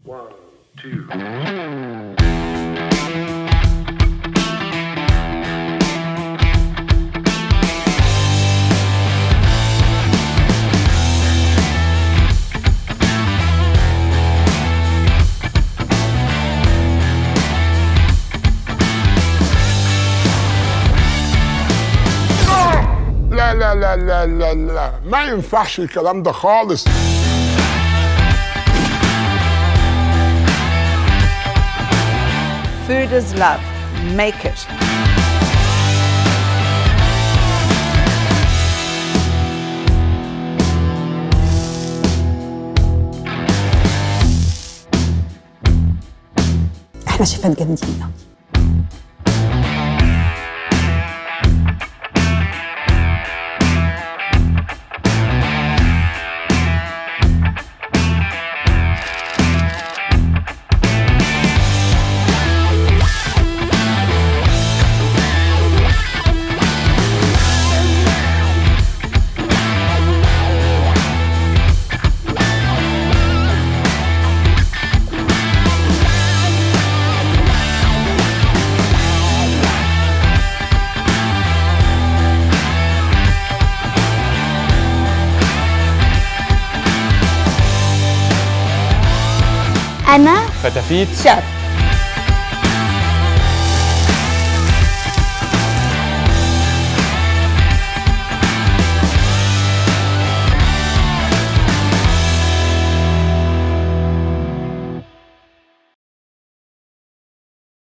One, two. لا لا لا لا لا لا ما ينفعش الكلام ده خالص Food is love. Make it. احنا شيفات جامدين أنا فتافيت Chef.